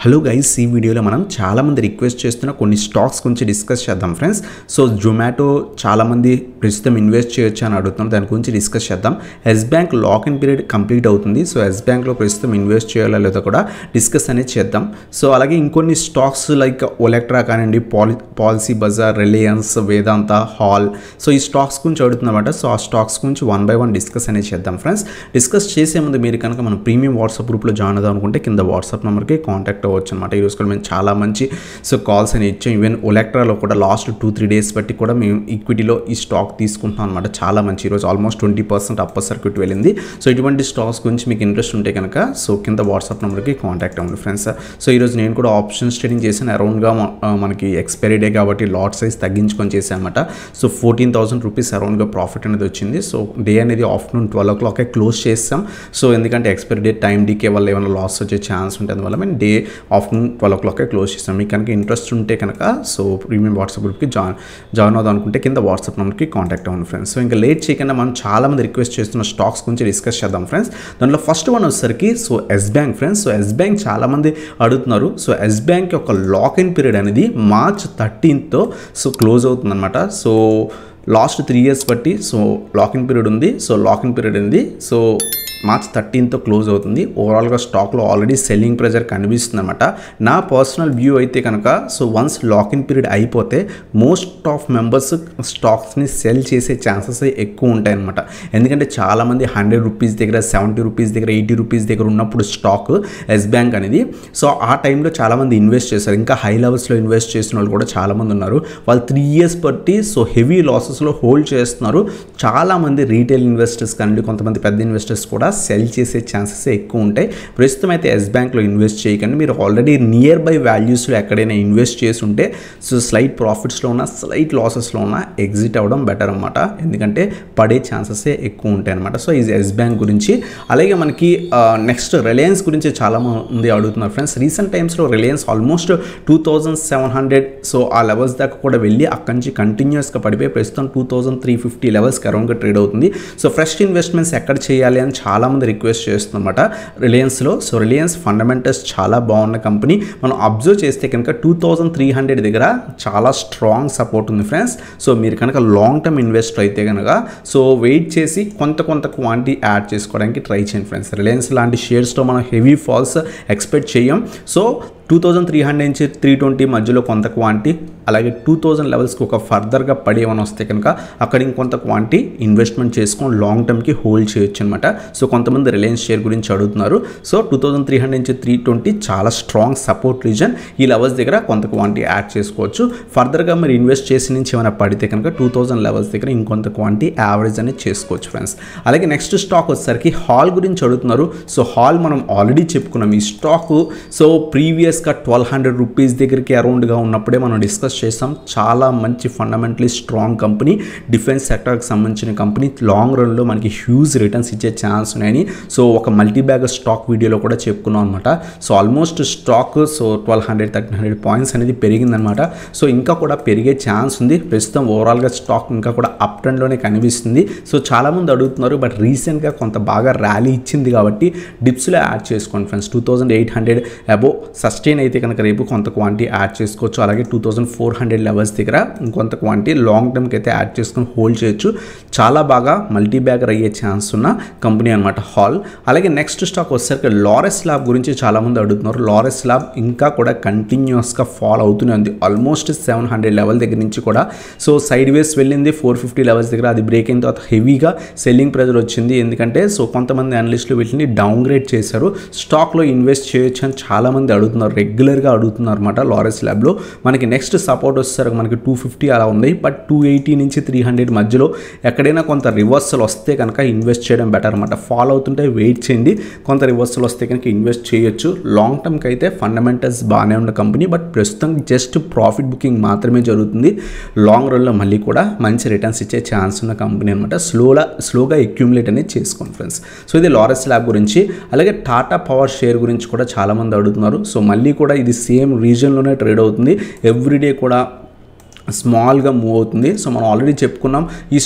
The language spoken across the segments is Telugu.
హలో గైస్ ఈ వీడియోలో మనం చాలామంది రిక్వెస్ట్ చేస్తున్న కొన్ని స్టాక్స్ గురించి డిస్కస్ చేద్దాం ఫ్రెండ్స్ సో జొమాటో చాలామంది ప్రస్తుతం ఇన్వెస్ట్ చేయొచ్చు అని అడుగుతున్నారు దాని గురించి డిస్కస్ చేద్దాం Yes Bank lock in period complete అవుతుంది సో ఎస్ బ్యాంక్లో ప్రస్తుతం ఇన్వెస్ట్ చేయాలా లేదా కూడా డిస్కస్ అనేది చేద్దాం సో అలాగే ఇంకొన్ని స్టాక్స్ లైక్ ఒలెక్ట్రా కానివ్వండి పాలి పాలసీ బజార్ రిలయన్స్ వేదాంత హాల్ సో ఈ స్టాక్స్ గురించి అడుగుతున్నమాట సో ఆ స్టాక్స్ గురించి వన్ బై వన్ డిస్కస్ అనేది చేద్దాం ఫ్రెండ్స్ డిస్కస్ చేసే ముందు మీరు కనుక మన ప్రీమియం వాట్సాప్ గ్రూప్లో జాయిన్ అవుదాం అనుకుంటే కింద వాట్సాప్ నెంబర్కి కాంటాక్ట్ అవ్వచ్చు అనమాట ఈరోజు కూడా మేము చాలా మంచి సో కాల్స్ అని ఇచ్చాం ఈవెన్ ఒలెక్ట్రాలో కూడా లాస్ట్ టూ త్రీ డేస్ బట్టి కూడా మేము ఈక్విటీలో ఈ స్టాక్ తీసుకుంటున్నాం అనమాట చాలా మంచి ఈరోజు almost twenty percent upper circuit వెళ్ళింది సో ఇటువంటి స్టాక్స్ గురించి మీకు ఇంట్రెస్ట్ ఉంటే కనుక సో కింద వాట్సాప్ నెంబర్కి కాంటాక్ట్ అవ్వండి ఫ్రెండ్స్ సో ఈరోజు నేను కూడా ఆప్షన్స్ ట్రేడింగ్ చేశాను అరౌండ్గా మనకి ఎక్స్పైరీ డే కాబట్టి లాట్ సైజ్ తగ్గించుకొని చేశాను అనమాట సో ఫోర్టీన్ థౌసండ్ రూపీస్ అరౌండ్గా ప్రాఫిట్ అనేది వచ్చింది సో డే అనేది ఆఫ్టర్నూన్ ట్వెల్వ్ ఓ క్లాకే క్లోజ్ చేస్తాం సో ఎందుకంటే ఎక్స్పైరీ డే టైం డీకే వల్ల ఏమైనా లాస్ వచ్చే ఛాన్స్ ఉంటుంది అందువల్ల మేము డే ఆఫ్టర్నూన్ ట్వెల్వ్ ఓ క్లాకే క్లోజ్ చేస్తాం మీకు కనుక ఇంట్రెస్ట్ ఉంటే కనుక సో ప్రీమియం వాట్సాప్ గ్రూప్కి జాయిన్ జాయిన్ అవుదాం అనుకుంటే కింద వాట్సాప్ నెంబర్కి కాంటాక్ట్ అవ్వండి ఫ్రెండ్స్ సో ఇంకా లేట్ చేయకుండా మనం చాలామంది రిక్వెస్ట్ చేస్తున్న స్టాక్స్ గురించి డిస్కస్ చేద్దాం ఫ్రెండ్స్ దాంట్లో ఫస్ట్ వన్ వచ్చేసరికి so Yes Bank friends so Yes Bank చాలామంది అడుగుతున్నారు సో ఎస్ బ్యాంక్ యొక్క లాక్ ఇన్ పీరియడ్ అనేది మార్చ్ థర్టీన్త్తో సో క్లోజ్ అవుతుందన్నమాట సో లాస్ట్ త్రీ ఇయర్స్ బట్టి సో లాక్ ఇన్ పీరియడ్ ఉంది సో లాక్ ఇన్ పీరియడ్ ఉంది సో మార్చ్ థర్టీన్తో క్లోజ్ అవుతుంది ఓవరాల్గా స్టాక్లో ఆల్రెడీ సెల్లింగ్ ప్రెజర్ కనిపిస్తుంది అనమాట నా పర్సనల్ వ్యూ అయితే కనుక so once lock in period అయిపోతే మోస్ట్ ఆఫ్ మెంబర్స్ స్టాక్స్ని సెల్ చేసే ఛాన్సెస్ ఎక్కువ ఉంటాయి అనమాట ఎందుకంటే చాలామంది హండ్రెడ్ రూపీస్ దగ్గర సెవెంటీ రూపీస్ దగ్గర ఎయిటీ రూపీస్ దగ్గర ఉన్నప్పుడు స్టాక్ ఎస్ బ్యాంక్ అనేది సో ఆ టైంలో చాలామంది ఇన్వెస్ట్ చేస్తారు ఇంకా హై లెవెల్స్లో ఇన్వెస్ట్ చేసిన వాళ్ళు కూడా చాలామంది ఉన్నారు వాళ్ళు త్రీ ఇయర్స్ బట్టి సో హెవీ లాసెస్లో హోల్డ్ చేస్తున్నారు చాలామంది రీటైల్ ఇన్వెస్టర్స్ కానీ కొంతమంది పెద్ద ఇన్వెస్టర్స్ కూడా సెల్ చేసే ఛాన్సెస్ ఎక్కువ ఉంటాయి ప్రస్తుతం అయితే ఎస్ బ్యాంక్లో ఇన్వెస్ట్ చేయకండి మీరు ఆల్రెడీ నియర్ బై వాల్యూస్లో ఎక్కడైనా ఇన్వెస్ట్ చేసి ఉంటే సో స్లైట్ ప్రాఫిట్స్లో ఉన్న స్లైట్ లాసెస్లో ఉన్న ఎగ్జిట్ అవ్వడం బెటర్ అనమాట ఎందుకంటే పడే ఛాన్సెస్ ఎక్కువ ఉంటాయి అనమాట సో ఇది ఎస్ బ్యాంక్ గురించి అలాగే మనకి నెక్స్ట్ రిలయన్స్ గురించి చాలా మంది అడుగుతున్నారు ఫ్రెండ్స్ రీసెంట్ టైమ్స్లో Reliance almost two thousand seven hundred so ఆ లెవెల్స్ దాకా కూడా వెళ్ళి అక్కడి నుంచి కంటిన్యూస్గా పడిపోయి ప్రస్తుతం టూ థౌజండ్ త్రీ ఫిఫ్టీ లెవెల్స్కి అరౌండ్గా ట్రేడ్ అవుతుంది సో ఫ్రెష్ ఇన్వెస్ట్మెంట్స్ ఎక్కడ చేయాలి అని చాలామంది రిక్వెస్ట్ చేస్తున్నమాట రిలయన్స్లో సో రిలయన్స్ ఫండమెంటల్స్ చాలా బాగున్న కంపెనీ మనం అబ్జర్వ్ చేస్తే కనుక టూ థౌజండ్ త్రీ హండ్రెడ్ దగ్గర చాలా స్ట్రాంగ్ సపోర్ట్ ఉంది ఫ్రెండ్స్ సో మీరు కనుక లాంగ్ టర్మ్ ఇన్వెస్టర్ అయితే కనుక సో వెయిట్ చేసి కొంత కొంత క్వాంటిటీ యాడ్ చేసుకోవడానికి ట్రై చేయండి ఫ్రెండ్స్ రిలయన్స్ లాంటి షేర్స్లో మనం హెవీ ఫాల్స్ ఎక్స్పెక్ట్ చేయం so two thousand three hundred నుంచి త్రీ ట్వంటీ మధ్యలో కొంత క్వాంటిటీ అలాగే టూ థౌజండ్ లెవెల్స్కి ఒక ఫర్దర్గా పడి ఏమైనా వస్తే కనుక అక్కడ ఇంకొంత క్వాంటిటీ ఇన్వెస్ట్మెంట్ చేసుకొని లాంగ్ టర్మ్కి హోల్డ్ చేయొచ్చు అనమాట సో కొంతమంది రిలయన్స్ షేర్ గురించి అడుగుతున్నారు so two thousand three hundred నుంచి త్రీ ట్వంటీ చాలా స్ట్రాంగ్ సపోర్ట్ రీజన్ ఈ లెవెల్స్ దగ్గర కొంత క్వాంటిటీ యాడ్ చేసుకోవచ్చు ఫర్దర్గా మీరు ఇన్వెస్ట్ చేసి నుంచి ఏమైనా పడితే కనుక టూ థౌజండ్ లెవెల్స్ దగ్గర ఇంకొంత క్వాంటిటీ యావరేజ్ అనేది చేసుకోవచ్చు ఫ్రెండ్స్ అలాగే నెక్స్ట్ స్టాక్ వచ్చేసరికి హాల్ గురించి అడుగుతున్నారు సో హాల్ మనం ఆల్రెడీ చెప్పుకున్నాం ఈ స్టాక్ సో ప్రీవియస్గా ట్వెల్వ్ హండ్రెడ్ రూపీస్ దగ్గరికి అరౌండ్గా ఉన్నప్పుడే మనం డిస్కస్ చేస్తాం చాలా మంచి ఫండమెంటలీ స్ట్రాంగ్ కంపెనీ డిఫెన్స్ సెక్టర్కి సంబంధించిన కంపెనీ లాంగ్ రన్లో మనకి హ్యూజ్ రిటర్న్స్ ఇచ్చే ఛాన్స్ ఉన్నాయని సో ఒక మల్టీ బ్యాగ్ స్టాక్ వీడియోలో కూడా చెప్పుకున్నాం అనమాట so almost stock so twelve hundred thirteen hundred points అనేది పెరిగిందనమాట సో ఇంకా కూడా పెరిగే ఛాన్స్ ఉంది ప్రస్తుతం ఓవరాల్గా స్టాక్ ఇంకా కూడా అప్ ట్రెండ్లోనే కనిపిస్తుంది సో చాలామంది అడుగుతున్నారు బట్ రీసెంట్గా కొంత బాగా ర్యాలీ ఇచ్చింది కాబట్టి డిప్స్లో యాడ్ చేసుకోండి friends two thousand eight hundred above sustain అయితే కనుక రేపు కొంత క్వాంటిటీ యాడ్ చేసుకోవచ్చు అలాగే two thousand four hundred levels దగ్గర ఇంకొంత క్వాంటిటీ లాంగ్ టర్మ్కి అయితే యాడ్ చేసుకొని హోల్డ్ చేయొచ్చు చాలా బాగా మల్టీ బ్యాగర్ అయ్యే ఛాన్స్ ఉన్న కంపెనీ అనమాట హాల్ అలాగే నెక్స్ట్ స్టాక్ వచ్చేసరికి లారెస్ ల్యాబ్ గురించి చాలామంది అడుగుతున్నారు లారెస్ ల్యాబ్ ఇంకా కూడా కంటిన్యూస్గా ఫాలో అవుతూనే ఉంది ఆల్మోస్ట్ సెవెన్ హండ్రెడ్ లెవెల్ దగ్గర నుంచి కూడా సో సైడ్ వేస్ వెళ్ళింది ఫోర్ ఫిఫ్టీ లెవెల్స్ దగ్గర అది బ్రేక్ అయిన తర్వాత హెవీగా సెల్లింగ్ ప్రెజర్ వచ్చింది ఎందుకంటే సో కొంతమంది అనలిస్టులు వీటిని డౌన్ గ్రేడ్ చేశారు స్టాక్లో ఇన్వెస్ట్ చేయొచ్చు అని చాలామంది అడుగుతున్నారు రెగ్యులర్గా అడుగుతున్నారు అనమాట లారెస్ ల్యాబ్లో మనకి నెక్స్ట్ సపోర్ట్ వచ్చేసరికి మనకి టూ ఫిఫ్టీ అలా ఉంది బట్ టూ ఎయిటీ నుంచి త్రీ హండ్రెడ్ మధ్యలో ఎక్కడైనా కొంత రివర్సల్ వస్తే కనుక ఇన్వెస్ట్ చేయడం బెటర్ అనమాట ఫాలో అవుతుంటే వెయిట్ చేయండి కొంత రివర్సల్ వస్తే కనుక ఇన్వెస్ట్ చేయొచ్చు లాంగ్ టర్మ్కి అయితే ఫండమెంటల్స్ బాగానే ఉన్న కంపెనీ బట్ ప్రస్తుతం జస్ట్ ప్రాఫిట్ బుకింగ్ మాత్రమే జరుగుతుంది లాంగ్ రన్లో మళ్ళీ కూడా మంచి రిటర్న్స్ ఇచ్చే ఛాన్స్ ఉన్న కంపెనీ అనమాట స్లోగా స్లోగా ఎక్యుములేట్ అనేది చేసుకోండి ఫ్రెండ్స్ సో ఇది లారెస్ ల్యాబ్ గురించి అలాగే టాటా పవర్ షేర్ గురించి కూడా చాలామంది అడుగుతున్నారు సో మళ్ళీ కూడా ఇది సేమ్ రీజన్లోనే ట్రేడ్ అవుతుంది ఎవ్రీడే కూడా స్మాల్గా మూవ్ అవుతుంది సో మనం ఆల్రెడీ చెప్పుకున్నాం ఈ స్టాక్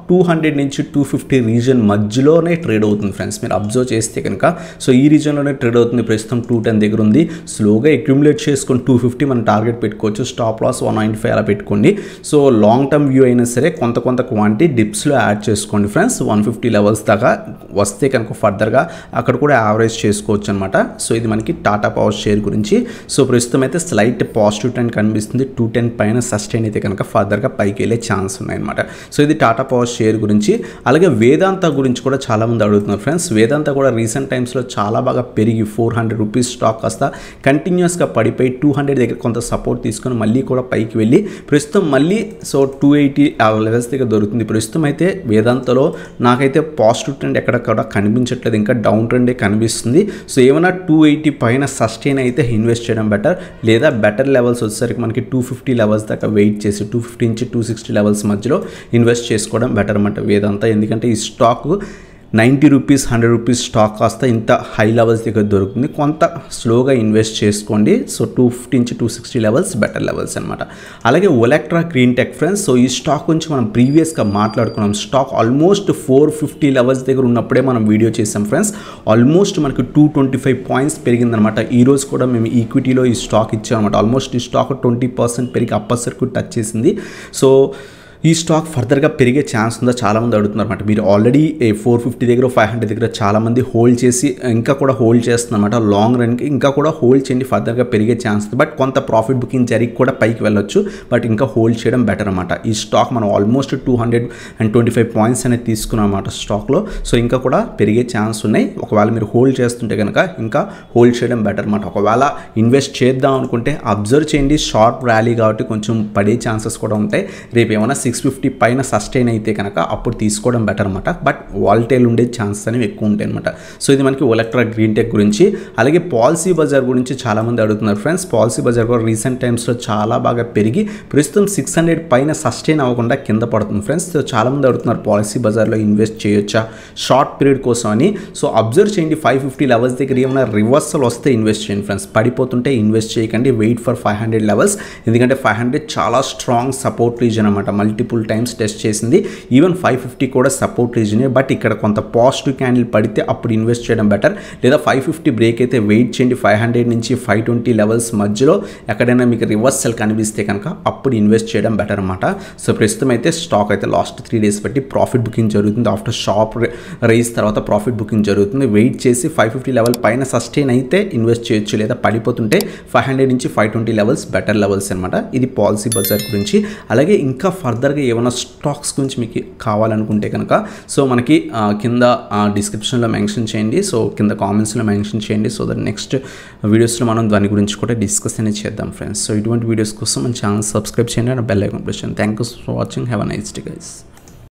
టూ హండ్రెడ్ నుంచి టూ ఫిఫ్టీ రీజన్ మధ్యలోనే ట్రేడ్ అవుతుంది ఫ్రెండ్స్ మీరు అబ్జర్వ్ చేస్తే కనుక సో ఈ రీజన్లోనే ట్రేడ్ అవుతుంది ప్రస్తుతం టూ టెన్ దగ్గర ఉంది స్లోగా అక్యుములేట్ చేసుకొని టూ ఫిఫ్టీ మనం టార్గెట్ పెట్టుకోవచ్చు stop loss one ninety five అలా పెట్టుకోండి సో లాంగ్ టర్మ్ వ్యూ అయినా సరే కొంత కొంత క్వాంటిటీ డిప్స్లో యాడ్ చేసుకోండి ఫ్రెండ్స్ వన్ ఫిఫ్టీ లెవెల్స్ దాకా వస్తే కనుక ఫర్దర్గా అక్కడ కూడా యావరేజ్ చేసుకోవచ్చు అనమాట సో ఇది మనకి టాటా పవర్ షేర్ గురించి సో ప్రస్తుతం అయితే స్లైట్ పాజిటివ్ ట్రెండ్ కనిపిస్తుంది టూ టెన్ పైన సస్టైన్ అయితే కనుక ఫర్దర్గా పైకి వెళ్ళే ఛాన్స్ ఉన్నాయన్నమాట సో ఇది టాటా పవర్ షేర్ గురించి అలాగే వేదాంత గురించి కూడా చాలామంది అడుగుతున్నారు ఫ్రెండ్స్ వేదాంత కూడా రీసెంట్ టైమ్స్లో చాలా బాగా పెరిగి ఫోర్ హండ్రెడ్ రూపీస్ స్టాక్ కాస్త కంటిన్యూస్గా పడిపోయి టూ హండ్రెడ్ దగ్గర కొంత సపోర్ట్ తీసుకొని మళ్ళీ కూడా పైకి వెళ్ళి ప్రస్తుతం మళ్ళీ సో టూ ఎయిటీ ఆ లెవెల్స్ దగ్గర దొరుకుతుంది ప్రస్తుతం అయితే వేదాంతలో నాకైతే పాజిటివ్ ట్రెండ్ ఎక్కడక్కడ కనిపించట్లేదు ఇంకా డౌన్ ట్రెండే కనిపిస్తుంది సో ఏమైనా టూ ఎయిటీ పైన సస్టైన్ అయితే ఇన్వెస్ట్ చేయడం బెటర్ లేదా బెటర్ లెవెల్స్ వచ్చేసరికి మనకి టూ ఫిఫ్టీ లెవెల్స్ దాకా వెయిట్ చేసి టూ ఫిఫ్టీ నుంచి టూ సిక్స్టీ లెవెల్స్ మధ్యలో ఇన్వెస్ట్ చేసుకోవడం బెటర్ అన్నమాట వేదాంత ఎందుకంటే ఈ stock ninety rupees hundred rupees stock కాస్త ఇంత హై లెవెల్స్ దగ్గర దొరుకుతుంది కొంత స్లోగా ఇన్వెస్ట్ చేసుకోండి సో టూ ఫిఫ్టీ నుంచి two sixty levels better levels అనమాట అలాగే Olectra green tech friends so ఈ స్టాక్ గురించి మనం ప్రీవియస్గా మాట్లాడుకున్నాం stock almost four fifty levels దగ్గర ఉన్నప్పుడే మనం వీడియో చేసాం ఫ్రెండ్స్ ఆల్మోస్ట్ మనకు టూ ట్వంటీ ఫైవ్ పాయింట్స్ పెరిగిందనమాట ఈ రోజు కూడా మేము ఈక్విటీలో ఈ స్టాక్ ఇచ్చామన్నమాట ఆల్మోస్ట్ ఈ స్టాక్ ట్వంటీ పర్సెంట్ పెరిగి అప్పర్ సర్క్యూట్ టచ్ చేసింది సో ఈ స్టాక్ ఫర్దర్గా పెరిగే ఛాన్స్ ఉందో చాలామంది అడుగుతున్నారు అనమాట మీరు ఆల్రెడీ ఫోర్ ఫిఫ్టీ దగ్గర ఫైవ్ హండ్రెడ్ దగ్గర చాలామంది హోల్డ్ చేసి ఇంకా కూడా హోల్డ్ చేస్తున్నమాట లాంగ్ రన్కి ఇంకా కూడా హోల్డ్ చేయండి ఫర్దర్గా పెరిగే ఛాన్స్ ఉంది బట్ కొంత ప్రాఫిట్ బుకింగ్ జరిగి కూడా పైకి వెళ్ళొచ్చు బట్ ఇంకా హోల్డ్ చేయడం బెటర్ అనమాట ఈ స్టాక్ మనం almost two hundred and twenty five points అనేది తీసుకున్నాం అనమాట స్టాక్లో సో ఇంకా కూడా పెరిగే ఛాన్స్ ఉన్నాయి ఒకవేళ మీరు హోల్డ్ చేస్తుంటే కనుక ఇంకా హోల్డ్ చేయడం బెటర్ అనమాట ఒకవేళ ఇన్వెస్ట్ చేద్దాం అనుకుంటే అబ్జర్వ్ చేయండి షార్ట్ ర్యాలీ కాబట్టి కొంచెం పడే ఛాన్సెస్ కూడా ఉంటాయి రేపు ఏమైనా సిక్స్ ఫిఫ్టీ పైన సస్టైన్ అయితే కనుక అప్పుడు తీసుకోవడం బెటర్ అనమాట బట్ వాల్టైల్ ఉండే ఛాన్సెస్ అనేవి ఎక్కువ ఉంటాయి అనమాట సో ఇది మనకి ఎలక్ట్రా గ్రీన్ టెక్ గురించి అలాగే పాలసీ బజార్ గురించి చాలామంది అడుగుతున్నారు ఫ్రెండ్స్ పాలసీ బజార్ కూడా రీసెంట్ టైమ్స్లో చాలా బాగా పెరిగి ప్రస్తుతం సిక్స్ హండ్రెడ్ పైన సస్టైన్ అవ్వకుండా కింద పడుతుంది ఫ్రెండ్స్ సో చాలామంది అడుగుతున్నారు పాలసీ బజార్లో ఇన్వెస్ట్ చేయొచ్చా షార్ట్ పీరియడ్ కోసం అని సో అబ్జర్వ్ చేయండి ఫైవ్ ఫిఫ్టీ లెవెల్స్ దగ్గర ఏమైనా రివర్సల్ వస్తే ఇన్వెస్ట్ చేయండి ఫ్రెండ్స్ పడిపోతుంటే ఇన్వెస్ట్ చేయకండి wait for five hundred levels ఎందుకంటే ఫైవ్ హండ్రెడ్ చాలా స్ట్రాంగ్ సపోర్ట్ రీజన్ అనమాట మల్టిపుల్ టైమ్స్ టెస్ట్ చేసింది ఈవెన్ ఫైవ్ ఫిఫ్టీ కూడా సపోర్ట్ రీజనే బట్ ఇక్కడ కొంత పాజిటివ్ క్యాండిల్ పడితే అప్పుడు ఇన్వెస్ట్ చేయడం బెటర్ లేదా ఫైవ్ ఫిఫ్టీ బ్రేక్ అయితే వెయిట్ చేయండి ఫైవ్ హండ్రెడ్ నుంచి ఫైవ్ ట్వంటీ లెవెల్స్ మధ్యలో ఎక్కడైనా మీకు రివర్సల్ కనిపిస్తే కనుక అప్పుడు ఇన్వెస్ట్ చేయడం బెటర్ అనమాట సో ప్రస్తుతం అయితే స్టాక్ అయితే లాస్ట్ త్రీ డేస్ బట్టి ప్రాఫిట్ బుకింగ్ జరుగుతుంది ఆఫ్టర్ షాప్ రైజ్ తర్వాత ప్రాఫిట్ బుకింగ్ జరుగుతుంది వెయిట్ చేసి ఫైవ్ ఫిఫ్టీ లెవెల్ పైన సస్టైన్ అయితే ఇన్వెస్ట్ చేయొచ్చు లేదా పడిపోతుంటే ఫైవ్ హండ్రెడ్ నుంచి five twenty levels better levels అనమాట ఇది పాలసీ బజార్ గురించి అలాగే ఇంకా ఫర్దర్గా ఏమైనా స్టాక్స్ గురించి మీకు కావాలనుకుంటే కనుక సో మనకి ఆ, కింద డిస్క్రిప్షన్లో మెన్షన్ చేయండి సో కింద కామెంట్స్లో మెన్షన్ చేయండి సో దట్ నెక్స్ట్ వీడియోస్లో మనం దాని గురించి కూడా డిస్కస్ అనేది చేద్దాం ఫ్రెండ్స్ సో ఇటువంటి వీడియోస్ కోసం మన ఛానల్ సబ్స్క్రైబ్ చేయండి అండ్ బెల్ ఐకాన్ ప్రెస్ చేయండి thank you for watching have a nice day guys